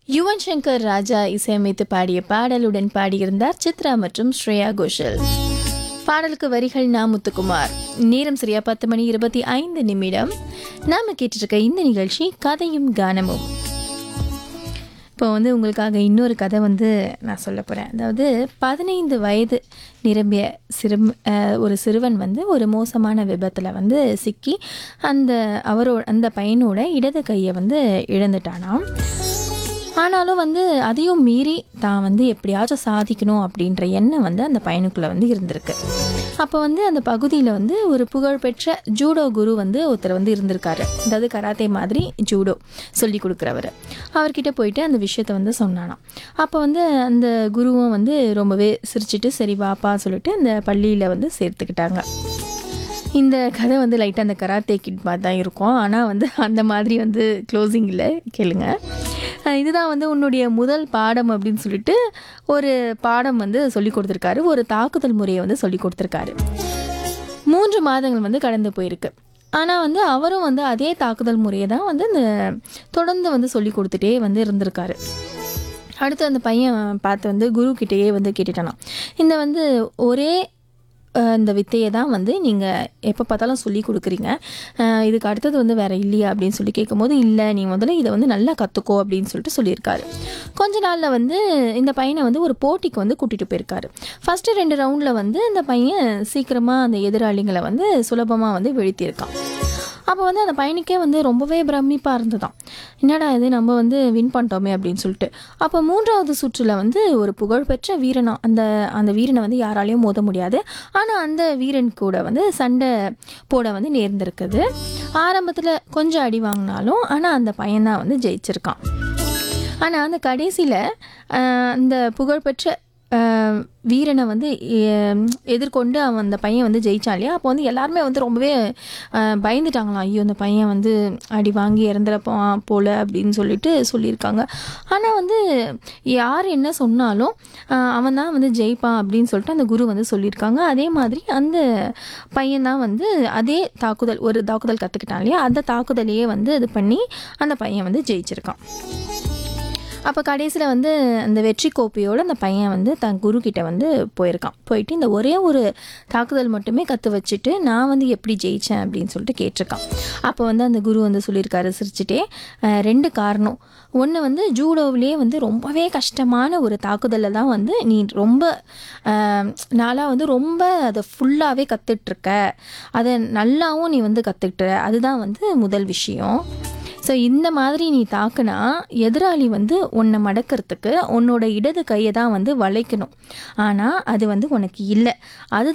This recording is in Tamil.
யுவன் சங்கர் ராஜா இசையமைத்து பாடிய பாடலுடன் பாடியிருந்தார் சித்ரா மற்றும் ஸ்ரேயா கோஷல் பாடலுக்கு வரிகள் நா முத்துக்குமார் நேரம் சரியா பத்து மணி இருபத்தி ஐந்து நிமிடம் நாம கேட்டிருக்க இந்த நிகழ்ச்சி கதையும் கானமும் இப்போ வந்து உங்களுக்காக இன்னொரு கதை வந்து நான் சொல்ல போகிறேன் அதாவது பதினைந்து வயது நிரம்பிய சிறு ஒரு சிறுவன் வந்து ஒரு மோசமான விபத்தில் வந்து சிக்கி அந்த அவரோட அந்த பையனோட இடது கையை வந்து இழந்துட்டானாம் ஆனாலும் வந்து அதையும் மீறி தான் வந்து எப்படியாச்சும் சாதிக்கணும் அப்படின்ற எண்ணம் வந்து அந்த பையனுக்குள்ளே வந்து இருந்திருக்கு அப்போ வந்து அந்த பகுதியில் வந்து ஒரு புகழ்பெற்ற ஜூடோ குரு வந்து ஒருத்தர் வந்து இருந்திருக்காரு அதாவது கராத்தே மாதிரி ஜூடோ சொல்லி கொடுக்குறவர் அவர்கிட்ட போயிட்டு அந்த விஷயத்த வந்து சொன்னானாம் அப்போ வந்து அந்த குருவும் வந்து ரொம்பவே சிரிச்சிட்டு சரி வாப்பா சொல்லிட்டு அந்த பள்ளியில் வந்து சேர்த்துக்கிட்டாங்க இந்த கதை வந்து லைட்டாக அந்த கராத்தே கிட் மாதிரி தான் இருக்கும் ஆனால் வந்து அந்த மாதிரி வந்து க்ளோசிங்கில் கேளுங்க அஹ் இதுதான் வந்து உன்னுடைய முதல் பாடம் அப்படின்னு சொல்லிட்டு ஒரு பாடம் வந்து சொல்லி கொடுத்துருக்காரு ஒரு தாக்குதல் முறையை வந்து சொல்லி கொடுத்துருக்காரு மூன்று மாதங்கள் வந்து கடந்து போயிருக்கு ஆனால் வந்து அவரும் வந்து அதே தாக்குதல் முறையை தான் வந்து இந்த தொடர்ந்து வந்து சொல்லி கொடுத்துட்டே வந்து இருந்திருக்காரு அடுத்து அந்த பையன் பார்த்து வந்து குரு கிட்டேயே வந்து கேட்டுட்டானாம் இந்த வந்து ஒரே அஹ், இந்த வித்தையை தான் வந்து நீங்கள் எப்போ பார்த்தாலும் சொல்லி கொடுக்குறீங்க அஹ், இதுக்கு அடுத்தது வந்து வேறு இல்லையா அப்படின்னு சொல்லி கேட்கும்போது இல்லை நீ முதல்ல இதை வந்து நல்லா கற்றுக்கோ அப்படின்னு சொல்லிட்டு சொல்லியிருக்காரு கொஞ்ச நாளில் வந்து இந்த பையனை வந்து ஒரு போட்டிக்கு வந்து கூட்டிகிட்டு போயிருக்காரு ஃபஸ்ட்டு ரெண்டு ரவுண்டில் வந்து இந்த பையன் சீக்கிரமாக அந்த எதிராளிகளை வந்து சுலபமாக வந்து வீழ்த்தியிருக்கான் அப்போ வந்து அந்த பையனுக்கே வந்து ரொம்பவே பிரமிப்பாக இருந்ததாம் என்னடா இது நம்ம வந்து வின் பண்ணிட்டோமே அப்படின்னு சொல்லிட்டு அப்போ மூன்றாவது சுற்றில் வந்து ஒரு புகழ்பெற்ற வீரனா அந்த அந்த வீரனை வந்து யாராலையும் மோத முடியாது ஆனால் அந்த வீரன் கூட வந்து சண்டை போட வந்து நேர்ந்திருக்குது ஆரம்பத்தில் கொஞ்சம் அடி வாங்கினாலும் ஆனால் அந்த பையன்தான் வந்து ஜெயிச்சிருக்கான் ஆனால் அந்த கடைசியில் அந்த புகழ்பெற்ற ஆஹ், வீரனை வந்து எ- எதிர்கொண்டு அவன் அந்த பையன் வந்து ஜெயிச்சான் இல்லையா அப்போ வந்து எல்லாருமே வந்து ரொம்பவே ஆஹ், பயந்துட்டாங்களாம் ஐயோ அந்த பையன் வந்து அடி வாங்கி இறந்துறப்பான் போல அப்படின்னு சொல்லிட்டு சொல்லியிருக்காங்க ஆனால் வந்து யார் என்ன சொன்னாலும் ஆஹ், அவன் தான் வந்து ஜெயிப்பான் அப்படின்னு சொல்லிட்டு அந்த குரு வந்து சொல்லியிருக்காங்க அதே மாதிரி அந்த பையன் தான் வந்து அதே தாக்குதல் ஒரு தாக்குதல் கற்றுக்கிட்டான் இல்லையா அந்த தாக்குதலையே வந்து இது பண்ணி அந்த பையன் வந்து ஜெயிச்சிருக்கான் அப்போ கடைசியில் வந்து அந்த வெற்றி கோப்பையோடு அந்த பையன் வந்து தன் குரு கிட்ட வந்து போயிருக்கான் போயிட்டு இந்த ஒரே ஒரு தாக்குதல் மட்டுமே கற்று வச்சுட்டு நான் வந்து எப்படி ஜெயித்தேன் அப்படின்னு சொல்லிட்டு கேட்டிருக்கான் அப்போ வந்து அந்த குரு வந்து சொல்லியிருக்காரு சிரிச்சிட்டே "அஹ், ரெண்டு காரணம் ஒன்று வந்து ஜூடோவிலே வந்து ரொம்பவே கஷ்டமான ஒரு தாக்குதலில் தான் வந்து நீ ரொம்ப நாளாக வந்து ரொம்ப அதை ஃபுல்லாகவே கற்றுட்ருக்க அதை நல்லாவும் நீ வந்து கற்றுக்கிட்ட அதுதான் வந்து முதல் விஷயம் ஸோ இந்த மாதிரி நீ தாக்குனா எதிராளி வந்து உன்னை மடக்கிறதுக்கு உன்னோட இடது கையை தான் வந்து வளைக்கணும் ஆனால் அது வந்து உனக்கு இல்லை அது